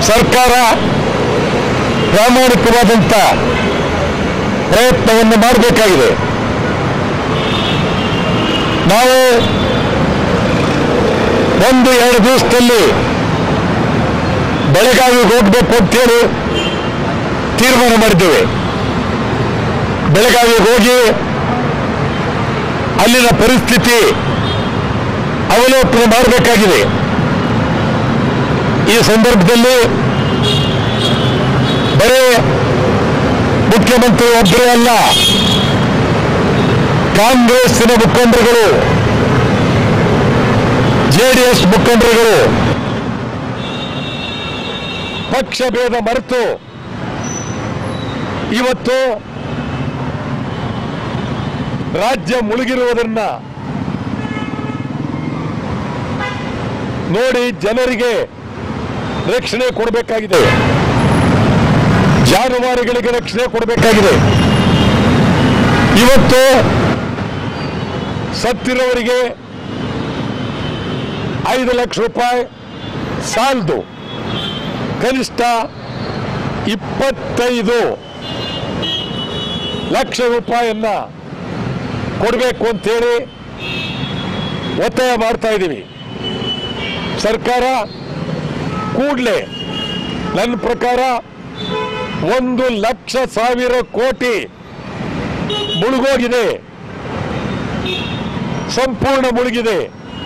ಸರ್ಕಾರ ಪ್ರಾಮಾಣಿಕವಾದಂಥ ಪ್ರಯತ್ನವನ್ನು ಮಾಡಬೇಕಾಗಿದೆ ನಾವು ಒಂದು ಎರಡು ದಿವಸದಲ್ಲಿ ಬೆಳಗಾವಿಗೆ ಹೋಗ್ಬೇಕು ಅಂತೇಳಿ ತೀರ್ಮಾನ ಮಾಡಿದ್ದೇವೆ ಬೆಳಗಾವಿಗೆ ಹೋಗಿ ಅಲ್ಲಿನ ಪರಿಸ್ಥಿತಿ ಅವಲೋಕನ ಮಾಡಬೇಕಾಗಿದೆ ಈ ಸಂದರ್ಭದಲ್ಲಿ ಬರೀ ಮುಖ್ಯಮಂತ್ರಿ ಒಬ್ಬರೇ ಅಲ್ಲ ಕಾಂಗ್ರೆಸ್ಸಿನ ಮುಖಂಡರುಗಳು ಜೆಡಿಎಸ್ ಮುಖಂಡರುಗಳು ಪಕ್ಷ ಭೇದ ಮರೆತು ಇವತ್ತು ರಾಜ್ಯ ಮುಳುಗಿರುವುದನ್ನ ನೋಡಿ ಜನರಿಗೆ ರಕ್ಷಣೆ ಕೊಡಬೇಕಾಗಿದೆ ಜಾನುವಾರುಗಳಿಗೆ ರಕ್ಷಣೆ ಕೊಡಬೇಕಾಗಿದೆ ಇವತ್ತು ಸತ್ತಿರೋವರಿಗೆ ಐದು ಲಕ್ಷ ರೂಪಾಯಿ ಸಾಲದು ಕನಿಷ್ಠ ಇಪ್ಪತ್ತೈದು ಲಕ್ಷ ರೂಪಾಯಿಯನ್ನ ಕೊಡಬೇಕು ಅಂತೇಳಿ ಒತ್ತಾಯ ಮಾಡ್ತಾ ಇದ್ದೀವಿ ಸರ್ಕಾರ ಕೂಡಲೇ ನನ್ನ ಪ್ರಕಾರ ಒಂದು ಲಕ್ಷ ಸಾವಿರ ಕೋಟಿ ಮುಳುಗೋಗಿದೆ ಸಂಪೂರ್ಣ ಮುಳುಗಿದೆ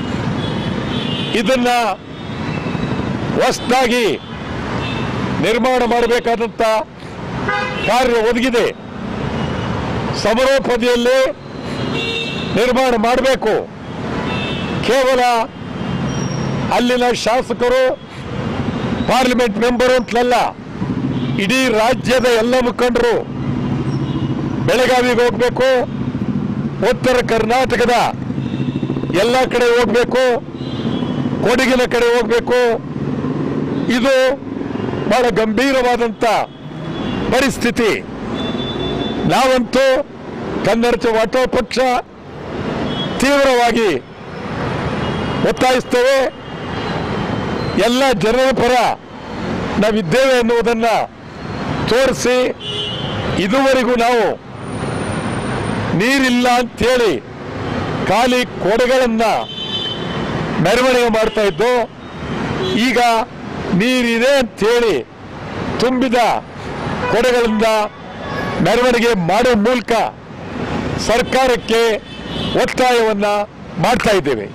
ಇದನ್ನ ಹೊಸದಾಗಿ ನಿರ್ಮಾಣ ಮಾಡಬೇಕಾದಂತ ಕಾರ್ಯ ಒದಗಿದೆ ಸಮರೋಪದಿಯಲ್ಲಿ ನಿರ್ಮಾಣ ಮಾಡಬೇಕು ಕೇವಲ ಅಲ್ಲಿನ ಶಾಸಕರು ಪಾರ್ಲಿಮೆಂಟ್ ಮೆಂಬರು ಅಂತಲಲ್ಲ ಇಡೀ ರಾಜ್ಯದ ಎಲ್ಲ ಮುಖಂಡರು ಬೆಳಗಾವಿಗೆ ಹೋಗಬೇಕು ಉತ್ತರ ಕರ್ನಾಟಕದ ಎಲ್ಲ ಕಡೆ ಹೋಗಬೇಕು ಕೊಡಗಿನ ಕಡೆ ಹೋಗಬೇಕು ಇದು ಬಹಳ ಗಂಭೀರವಾದಂಥ ಪರಿಸ್ಥಿತಿ ನಾವಂತೂ ಕನ್ನಡ ವಾಟೋ ಪಕ್ಷ ತೀವ್ರವಾಗಿ ಒತ್ತಾಯಿಸ್ತೇವೆ ಎಲ್ಲ ಜನರ ಪರ ನಾವಿದ್ದೇವೆ ಎನ್ನುವುದನ್ನು ತೋರಿಸಿ ಇದುವರೆಗೂ ನಾವು ನೀರಿಲ್ಲ ಅಂತೇಳಿ ಖಾಲಿ ಕೊಡೆಗಳನ್ನ ಮೆರವಣಿಗೆ ಮಾಡ್ತಾ ಇದ್ದು ಈಗ ನೀರಿದೆ ಅಂತೇಳಿ ತುಂಬಿದ ಕೊಡೆಗಳಿಂದ ಮೆರವಣಿಗೆ ಮಾಡುವ ಮೂಲಕ ಸರ್ಕಾರಕ್ಕೆ ಒತ್ತಾಯವನ್ನ ಮಾಡ್ತಾ ಇದ್ದೇವೆ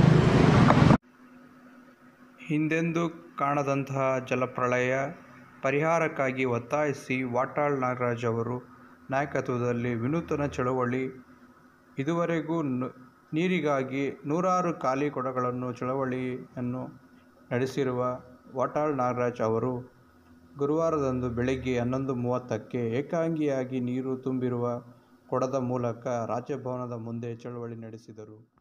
ಹಿಂದೆಂದೂ ಕಾಣದಂತಹ ಜಲಪ್ರಳಯ ಪರಿಹಾರಕ್ಕಾಗಿ ಒತ್ತಾಯಿಸಿ ವಾಟಾಳ್ ನಾಗರಾಜ್ ಅವರು ನಾಯಕತ್ವದಲ್ಲಿ ವಿನೂತನ ಚಳವಳಿ ಇದುವರೆಗೂ ನು- ನೀರಿಗಾಗಿ ನೂರಾರು ಖಾಲಿ ಕೊಡಗಳನ್ನು ಚಳವಳಿಯನ್ನು ನಡೆಸಿರುವ ವಾಟಾಳ್ ನಾಗರಾಜ್ ಅವರು ಗುರುವಾರದಂದು ಬೆಳಗ್ಗೆ ಹನ್ನೊಂದು ಮೂವತ್ತಕ್ಕೆ ಏಕಾಂಗಿಯಾಗಿ ನೀರು ತುಂಬಿರುವ ಕೊಡದ ಮೂಲಕ ರಾಜಭವನದ ಮುಂದೆ ಚಳವಳಿ ನಡೆಸಿದರು